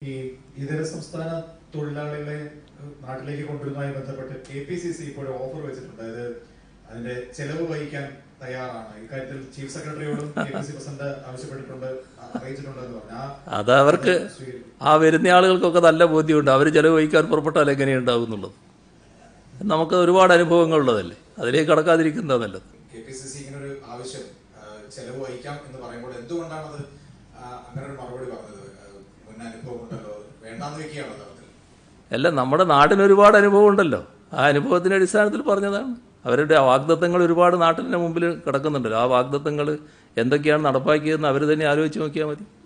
ഈ ഇതര സംസ്ഥാന തൊഴിലാളികളെ ഏഹ്, നാട്ടിലേക്ക് കൊണ്ടുവരുന്നതുമായി ബന്ധപ്പെട്ട് കെ പി സി സി ഇപ്പോൾ ഓഫർ വെച്ചിട്ടുണ്ട് അതായത് അതിന്റെ ചെലവ് വഹിക്കാൻ തയ്യാറാണ് ഇക്കാര്യത്തിൽ ചീഫ് സെക്രട്ടറിയോടും കെ പി സി പ്രസിഡന്റ് ആവശ്യപ്പെട്ടിട്ടുണ്ട് അ- അറിയിച്ചിട്ടുണ്ട് എന്ന് പറഞ്ഞു ആ അത് അവർക്ക് സ്വീകരിക്കും. ആ വരുന്ന ആളുകൾക്കൊക്കെ നല്ല ബോധ്യമുണ്ട് അവർ ചിലവ് വഹിക്കാൻ പുറപ്പെട്ടാൽ എങ്ങനെയുണ്ടാവും എന്നുള്ളത് നമുക്ക് ഒരുപാട് അനുഭവങ്ങളുള്ളതല്ലേ അതിലേക്ക് കടക്കാതിരിക്കുന്നതാണ് നല്ലത് കെ പി സി സി ഇങ്ങനെ ഒരു ആവശ്യം ആ, ചെലവ് വഹിക്കാം എന്ന് പറയുമ്പോൾ എന്തുകൊണ്ടാണ് അത് ആ, അങ്ങനെ ഒരു മറുപടി പറഞ്ഞത് ആ, മുൻ അനുഭവം ഉണ്ടല്ലോ വേണ്ടാന്ന് വെക്കുകയാണോ തരത്തിൽ അല്ല നമ്മുടെ നാടിന് ഒരുപാട് അനുഭവം ഉണ്ടല്ലോ ആ അനുഭവത്തിന്റെ അടിസ്ഥാനത്തിൽ പറഞ്ഞതാണ് അവരുടെ വാഗ്ദത്തങ്ങൾ ഒരുപാട് നാട്ടിൻ്റെ മുമ്പിൽ കിടക്കുന്നുണ്ടല്ലോ ആ വാഗ്ദത്തങ്ങൾ എന്തൊക്കെയാണ് നടപ്പാക്കിയതെന്ന് അവർ തന്നെ ആലോചിച്ച് നോക്കിയാൽ മതി